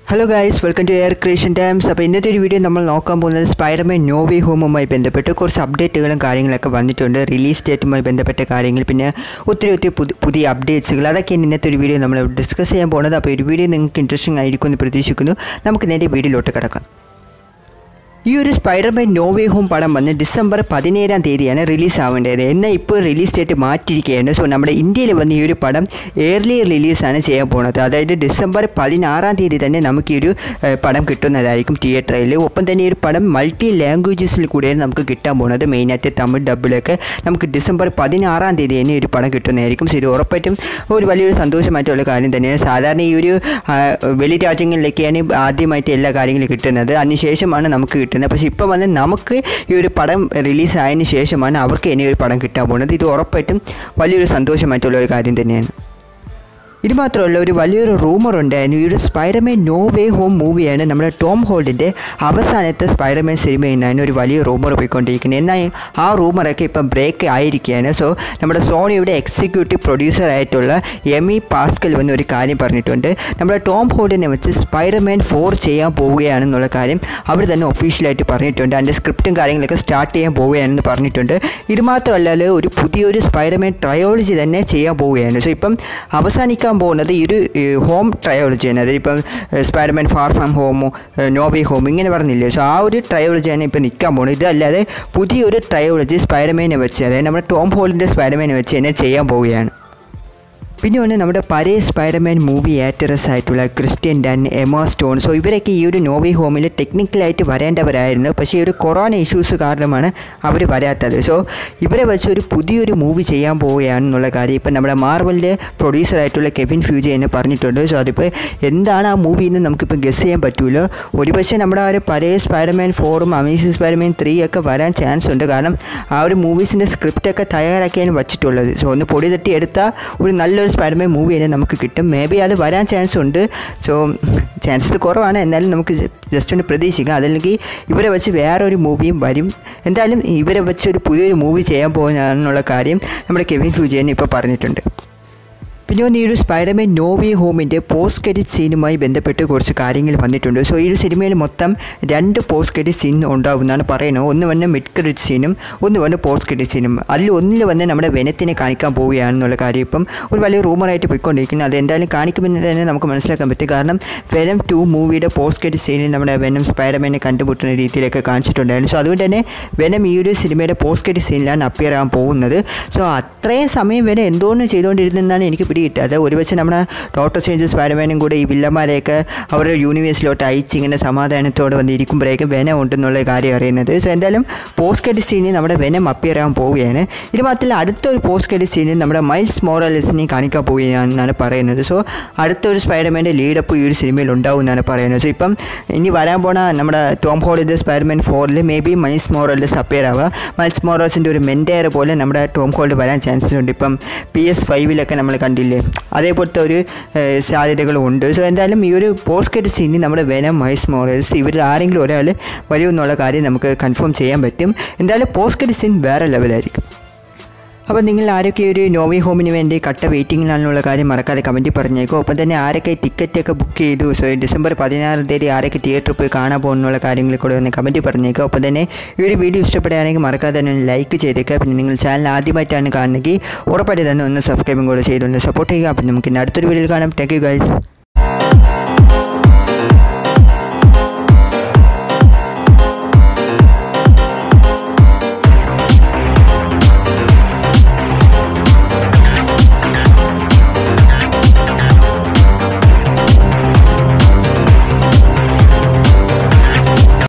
hello guys welcome to air creation times അപ്പോൾ ഇന്നത്തെ ഒരു വീഡിയോ നമ്മൾ നോക്കാൻ പോകുന്നത് സ്പൈഡർമാൻ നോവി ഹോമുമായി ബന്ധപ്പെട്ട് കുറച്ച് അപ്ഡേറ്റുകളും കാര്യങ്ങളൊക്കെ വന്നിട്ടുണ്ട് റിലീസ് ഡേറ്റുമായി ബന്ധപ്പെട്ട കാര്യങ്ങൾ പിന്നെ ഒത്തിരി ഒത്തിരി പുതി- പുതിയ അപ്ഡേറ്റ്സുകൾ അതൊക്കെയാണ് ഇന്നത്തെ ഒരു വീഡിയോ നമ്മൾ ഡിസ്കസ് ചെയ്യാൻ പോകുന്നത് അപ്പോൾ ഈ ഒരു വീഡിയോ നിങ്ങൾക്ക് ഇൻട്രസ്റ്റിംഗ് ആയിരിക്കും എന്ന് പ്രതീക്ഷിക്കുന്നു നമുക്ക് നേരെ വീഡിയോയിലോട്ട് കിടക്കാം ഈ ഒരു സ്പൈഡർമാൻ നോവേ ഹോം പടം വന്ന് ഡിസംബർ പതിനേഴാം തീയതിയാണ് റിലീസ് ആവേണ്ടത് എന്നാൽ ഇപ്പോൾ റിലീസ് ഡേറ്റ് മാറ്റിയിരിക്കുകയാണ് സോ നമ്മുടെ ഇന്ത്യയിൽ വന്ന് ഈ ഒരു പടം ഏർലി റിലീസാണ് ചെയ്യാൻ പോകുന്നത് അതായത് ഡിസംബർ പതിനാറാം തീയതി തന്നെ നമുക്ക് ഈ ഒരു ഏഹ്, പടം കിട്ടുന്നതായിരിക്കും തിയേറ്ററിൽ ഒപ്പം തന്നെ ഈ ഒരു പടം മൾട്ടി ലാംഗ്വേജസിൽ കൂടെയാണ് നമുക്ക് കിട്ടാൻ പോകുന്നത് മെയിനായിട്ട് തമിഴ് ഡബിലൊക്കെ നമുക്ക് ഡിസംബർ പതിനാറാം തീയതി തന്നെ ഈ ഒരു പടം കിട്ടുന്നതായിരിക്കും സോ ഇത് ഉറപ്പായിട്ടും ഒരു വലിയൊരു സന്തോഷമായിട്ടുള്ള കാര്യം തന്നെയാണ് സാധാരണ ഈ ഒരു ആ, വെളി രാജ്യങ്ങളിലൊക്കെയാണ് ആദ്യമായിട്ട് എല്ലാ കാര്യങ്ങളും കിട്ടുന്നത് അതിനുശേഷമാണ് നമുക്ക് കിട്ടുന്നത് പക്ഷേ ഇപ്പോൾ വന്ന് നമുക്ക് ഈ ഒരു പടം റിലീസ് ആയതിനു ശേഷമാണ് അവർക്ക് ഇനി ഒരു പടം കിട്ടാൻ പോകുന്നത് ഇത് ഉറപ്പായിട്ടും വലിയൊരു സന്തോഷമായിട്ടുള്ള ഒരു കാര്യം തന്നെയാണ് ഇത് മാത്രമല്ല ഒരു വലിയൊരു റൂമർ ഉണ്ടായിരുന്നു ഈ ഒരു സ്പൈഡർമാൻ നോ വേ ഹോം മൂവിയാണ് നമ്മുടെ ടോം ഹോൾഡിൻ്റെ അവസാനത്തെ സ്പൈഡർമാൻ സിനിമയിൽ നിന്നാണ് ഒരു വലിയ റൂമർ പോയിക്കൊണ്ടിരിക്കുന്നത് എന്നാൽ ആ റൂമറൊക്കെ ഇപ്പം ബ്രേക്ക് ആയിരിക്കുകയാണ് സോ നമ്മുടെ സോണിയുടെ എക്സിക്യൂട്ടീവ് പ്രൊഡ്യൂസർ ആയിട്ടുള്ള എമി പാസ്കൽ വന്ന് ഒരു കാര്യം പറഞ്ഞിട്ടുണ്ട് നമ്മുടെ ടോം ഹോൾഡിനെ വെച്ച് സ്പൈഡർമാൻ ഫോർ ചെയ്യാൻ പോവുകയാണെന്നുള്ള കാര്യം അവർ തന്നെ ഒഫീഷ്യലായിട്ട് പറഞ്ഞിട്ടുണ്ട് അതിൻ്റെ സ്ക്രിപ്റ്റും കാര്യങ്ങളൊക്കെ സ്റ്റാർട്ട് ചെയ്യാൻ പോവുകയാണെന്ന് പറഞ്ഞിട്ടുണ്ട് ഇത് മാത്രമല്ല ഒരു പുതിയൊരു സ്പൈഡർമാൻ ട്രയോളജി തന്നെ ചെയ്യാൻ പോവുകയാണ് സോ ഇപ്പം അവസാനിക്കാൻ പോകുന്നത് ഈ ഒരു ഹോം ട്രയോളജിയാണ് അതായത് ഇപ്പം Spiderman far from home no way home ഇങ്ങനെ പറഞ്ഞില്ലേ സോ ആ ഒരു ട്രയോളജിയാണ് ഇപ്പം നിൽക്കാൻ പോകുന്നത് ഇതല്ലാതെ പുതിയൊരു ട്രയോളജി സ്പൈഡർമാനെ വെച്ച് അതായത് നമ്മുടെ ടോം ഹോളിൻ്റെ സ്പൈഡർമാനെ വെച്ച് തന്നെ ചെയ്യാൻ പോവുകയാണ് പിന്നെ ഒന്ന് നമ്മുടെ പഴയ സ്പൈഡർമാൻ മൂവി ആക്ടറസ് ആയിട്ടുള്ള Kirsten Dunst Emma Stone so ഇവരൊക്കെ ഈ ഒരു നോവി ഹോമിൽ ടെക്നിക്കലായിട്ട് വരേണ്ടവരായിരുന്നു പക്ഷേ ഈ ഒരു കൊറോണ ഇഷ്യൂസ് കാരണമാണ് അവർ വരാത്തത് സോ ഇവരെ വെച്ച് ഒരു പുതിയൊരു മൂവി ചെയ്യാൻ പോവുകയാണെന്നുള്ള കാര്യം ഇപ്പം നമ്മുടെ മാർവലിൻ്റെ പ്രൊഡ്യൂസറായിട്ടുള്ള കെവിൻ ഫ്യൂജി എന്നെ പറഞ്ഞിട്ടുണ്ട് സോ അതിപ്പോൾ എന്താണ് ആ മൂവി എന്ന് നമുക്കിപ്പോൾ ഗസ് ചെയ്യാൻ പറ്റുമല്ലോ ഒരുപക്ഷെ നമ്മുടെ ആ ഒരു പഴയ സ്പൈഡർമാൻ ഫോറും അമേസിംഗ് സ്പൈഡർമാൻ ത്രീ ഒക്കെ വരാൻ ചാൻസ് ഉണ്ട് കാരണം ആ ഒരു മൂവീസിൻ്റെ സ്ക്രിപ്റ്റൊക്കെ തയ്യാറാക്കിയാണ് വച്ചിട്ടുള്ളത് സോ ഒന്ന് പൊടി തട്ടി എടുത്താൽ ഒരു നല്ലൊരു സ്പൈഡർമാൻ മൂവി തന്നെ നമുക്ക് കിട്ടും മേ ബി അത് വരാൻ ചാൻസ് ഉണ്ട് സോ ചാൻസസ് കുറവാണ് എന്നാലും നമുക്ക് ജസ്റ്റ് ഒന്ന് പ്രതീക്ഷിക്കാം അതല്ലെങ്കിൽ ഇവരെ വെച്ച് വേറൊരു മൂവിയും വരും എന്തായാലും ഇവരെ വെച്ച് ഒരു പുതിയൊരു മൂവി ചെയ്യാൻ പോകുന്നതാണെന്നുള്ള കാര്യം നമ്മുടെ കെവിൻ ഫ്യൂജിയൻ ഇപ്പോൾ പറഞ്ഞിട്ടുണ്ട് പിന്നെ ഒന്ന് ഈ ഒരു സ്പൈഡർമാൻ നോവി ഹോമിൻ്റെ പോസ്റ്റ് ക്രെഡിറ്റ് സീനുമായി ബന്ധപ്പെട്ട് കുറച്ച് കാര്യങ്ങൾ വന്നിട്ടുണ്ട് സോ ഈ ഒരു സിനിമയിൽ മൊത്തം രണ്ട് പോസ്റ്റ് ക്രെഡിറ്റ് സീൻ ഉണ്ടാവുമെന്നാണ് പറയുന്നത് ഒന്ന് വന്ന് മിഡ് ക്രെഡിറ്റ് സീനും ഒന്ന് വന്ന് പോസ്റ്റ് ക്രെഡിറ്റ് സീനും അതിൽ ഒന്നിൽ വന്ന് നമ്മുടെ വെനത്തിനെ കാണിക്കാൻ പോവുകയാണെന്നുള്ള കാര്യം ഇപ്പം ഒരു വലിയ റൂമറായിട്ട് പോയിക്കൊണ്ടിരിക്കുന്നത് അത് എന്തായാലും കാണിക്കുമെന്ന് തന്നെ നമുക്ക് മനസ്സിലാക്കാൻ പറ്റും കാരണം വെനം ടു മൂവിയുടെ പോസ്റ്റ് ക്രെഡിറ്റ് സീനിൽ നമ്മുടെ വെനം സ്പൈഡർമാനെ കണ്ടുമുട്ടുന്ന രീതിയിലൊക്കെ കാണിച്ചിട്ടുണ്ടായിരുന്നു സോ അതുകൊണ്ട് തന്നെ വെനം ഈ ഒരു സിനിമയുടെ പോസ്റ്റ് ക്രെഡിറ്റ് സീനിലാണ് അപ്പിയർ ആകാൻ പോകുന്നത് സോ അത്രയും സമയം വരെ എന്തോന്ന് ചെയ്തുകൊണ്ടിരുന്നെന്നാണ് എനിക്ക് പിടികിട്ടത് ഒരുപക്ഷെ നമ്മുടെ ഡോക്ടർ ചേഞ്ച് സ്പൈഡർമാനും കൂടെ ഈ വില്ലന്മാരെയൊക്കെ അവരുടെ യൂണിവേഴ്സിലോട്ട് അയച്ച് ഇങ്ങനെ സമാധാനത്തോടെ വന്നിരിക്കുമ്പോഴേക്കും വെനം ഉണ്ടെന്നുള്ള കാര്യം അറിയുന്നത് സോ എന്തായാലും പോസ്റ്റ് ക്രെഡിറ്റ് സീനിൽ നമ്മുടെ വെനം അപ്പിയർ ആകാൻ പോവുകയാണ് ഇത് മാത്രമല്ല അടുത്തൊരു പോസ്റ്റ് ക്രെഡിറ്റ് സീനിൽ നമ്മുടെ മൈൽസ് മോറലിസിനെ കാണിക്കാൻ പോവുകയാണെന്നാണ് പറയുന്നത് സോ അടുത്തൊരു സ്പൈഡർമാൻ്റെ ലീഡപ്പ് ഈ ഒരു സിനിമയിൽ ഉണ്ടാവും എന്നാണ് പറയുന്നത് സോ ഇപ്പം ഇനി വരാൻ പോണ നമ്മുടെ ടോം ഹോളിൻ്റെ സ്പൈഡർമാൻ ഫോറിൽ maybe Miles Morales appear ആവുക മൈൽസ് മോറൽസിൻ്റെ ഒരു മെൻറ്റയർ പോലെ നമ്മുടെ ടോം ഹോൾഡ് വരാൻ ചാൻസസ് ഉണ്ട് ഇപ്പം പി എസ് ഫൈവിലൊക്കെ നമ്മൾ കണ്ടില്ലേ അതേപോലത്തെ ഒരു ഏഹ്, സാധ്യതകളും ഉണ്ട് സോ എന്തായാലും ഈ ഒരു പോസ്റ്റ് ക്രെഡിറ്റ് സീനിൽ നമ്മുടെ വെനം മൈൽസ് മോറൽസ് ഇവരിൽ ആരെങ്കിലും ഒരാൾ വരുമെന്നുള്ള കാര്യം നമുക്ക് കൺഫേം ചെയ്യാൻ പറ്റും എന്തായാലും പോസ്റ്റ് ക്രെഡിറ്റ് സീൻ വേറെ ലെവലായിരിക്കും അപ്പോൾ നിങ്ങൾ ആരൊക്കെ ഒരു നോവി ഹോമിന് വേണ്ടി കട്ട വെയിറ്റിങ്ങിലാണെന്നുള്ള കാര്യം മറക്കാതെ കമൻറ്റിൽ പറഞ്ഞേക്കും ഒപ്പം തന്നെ ആരൊക്കെ ടിക്കറ്റൊക്കെ ബുക്ക് ചെയ്തു സോ ഡിസംബർ പതിനാറാം തീയതി ആരൊക്കെ തിയേറ്ററിൽ പോയി കാണാൻ പോകുന്നുള്ള കാര്യങ്ങൾ കൂടെ ഒന്ന് കമൻറ്റിൽ പറഞ്ഞേക്കുക ഒപ്പം തന്നെ ഈ ഒരു വീഡിയോ ഇഷ്ടപ്പെടുകയാണെങ്കിൽ മറക്കാതെ തന്നെ ഒന്ന് ലൈക്ക് ചെയ്തേക്കുക പിന്നെ നിങ്ങൾ ചാനൽ ആദ്യമായിട്ടാണ് കാണുന്നെങ്കിൽ ഉറപ്പായിട്ട് തന്നെ ഒന്ന് സബ്സ്ക്രൈബും കൂടെ ചെയ്തുകൊണ്ട് സപ്പോർട്ട് ചെയ്യുക അപ്പം നമുക്ക് ഇനി അടുത്തൊരു വീഡിയോയിൽ കാണാം താങ്ക് യു ഗൈസ്